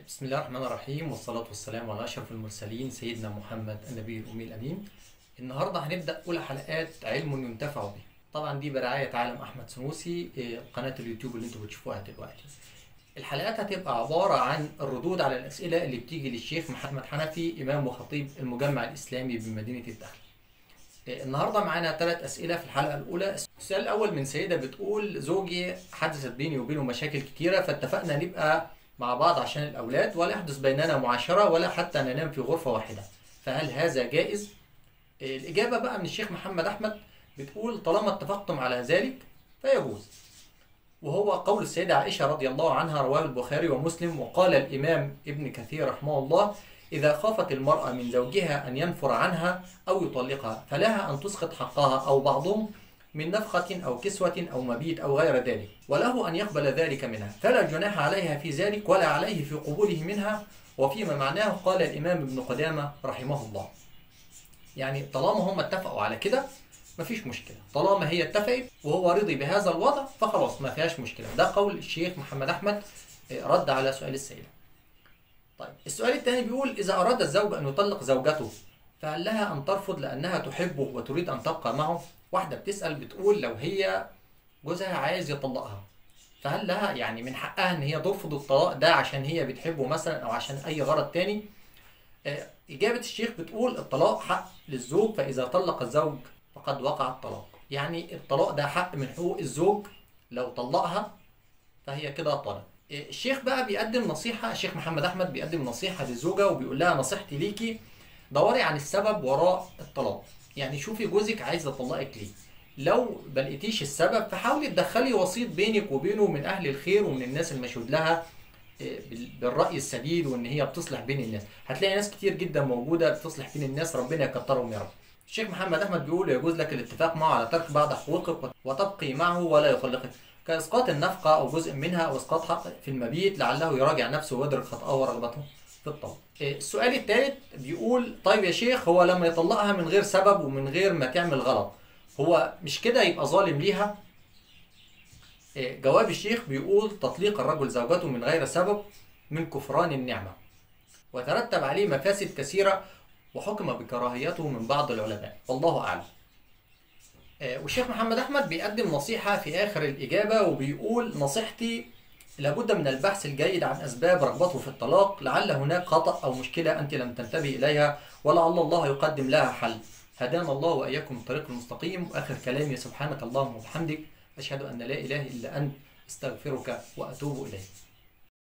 بسم الله الرحمن الرحيم والصلاة والسلام على أشرف المرسلين سيدنا محمد النبي الأمي الأمين النهاردة هنبدأ أولى حلقات علم ينتفع به طبعا دي برعاية عالم أحمد سنوسي إيه، قناة اليوتيوب اللي انتوا بتشوفوها دلوقتي الحلقات هتبقى عبارة عن الردود على الأسئلة اللي بتيجي للشيخ محمد حنفي إمام وخطيب المجمع الإسلامي بمدينة الدخل إيه، النهارده معانا ثلاث اسئله في الحلقه الاولى السؤال الاول من سيده بتقول زوجي حدثت بيني وبينه مشاكل كتيره فاتفقنا نبقى مع بعض عشان الاولاد ولا يحدث بيننا معاشره ولا حتى ننام في غرفه واحده فهل هذا جائز إيه، الاجابه بقى من الشيخ محمد احمد بتقول طالما اتفقتم على ذلك فيجوز وهو قول السيدة عائشة رضي الله عنها رواه البخاري ومسلم وقال الإمام ابن كثير رحمه الله إذا خافت المرأة من زوجها أن ينفر عنها أو يطلقها فلها أن تسقط حقها أو بعضهم من نفخة أو كسوة أو مبيت أو غير ذلك وله أن يقبل ذلك منها فلا جناح عليها في ذلك ولا عليه في قبوله منها وفيما معناه قال الإمام ابن قدامة رحمه الله يعني طالما هم اتفقوا على كده مفيش مشكلة طالما هي اتفقت وهو رضي بهذا الوضع فخلاص ما فيهاش مشكلة ده قول الشيخ محمد أحمد آه، رد على سؤال السيدة طيب السؤال الثاني بيقول إذا أراد الزوج أن يطلق زوجته فهل لها أن ترفض لأنها تحبه وتريد أن تبقى معه واحدة بتسأل بتقول لو هي جوزها عايز يطلقها فهل لها يعني من حقها ان هي ترفض الطلاق ده عشان هي بتحبه مثلا او عشان اي غرض تاني آه، اجابة الشيخ بتقول الطلاق حق للزوج فاذا طلق الزوج فقد وقع الطلاق يعني الطلاق ده حق من حقوق الزوج لو طلقها فهي كده طلاق آه، الشيخ بقى بيقدم نصيحة الشيخ محمد احمد بيقدم نصيحة للزوجة وبيقول لها نصيحتي ليكي دوري عن السبب وراء الطلاق يعني شوفي جوزك عايز يطلقك ليه لو ما لقيتيش السبب فحاولي تدخلي وسيط بينك وبينه من اهل الخير ومن الناس المشهود لها إيه، بال- بالراي السديد وان هي بتصلح بين الناس هتلاقي ناس كتير جدا موجوده بتصلح بين الناس ربنا يكترهم يا رب الشيخ محمد احمد بيقول يجوز لك الاتفاق معه على ترك بعض حقوقك وتبقي معه ولا يطلقك كاسقاط النفقه او جزء منها او اسقاط حق في المبيت لعله يراجع نفسه ويدرك خطاه ورغبته في الطلاق إيه، السؤال الثالث بيقول طيب يا شيخ هو لما يطلقها من غير سبب ومن غير ما تعمل غلط هو مش كده يبقى ظالم ليها إيه، جواب الشيخ بيقول تطليق الرجل زوجته من غير سبب من كفران النعمة وترتب عليه مفاسد كثيرة وحكم بكراهيته من بعض العلماء والله أعلم آه، والشيخ محمد أحمد بيقدم نصيحة في آخر الإجابة وبيقول نصيحتي لابد من البحث الجيد عن أسباب رغبته في الطلاق لعل هناك خطأ أو مشكلة أنت لم تنتبه إليها ولعل الله يقدم لها حل هدانا الله وإياكم الطريق المستقيم وآخر كلامي سبحانك اللهم وبحمدك أشهد أن لا إله إلا أنت أستغفرك وأتوب إليك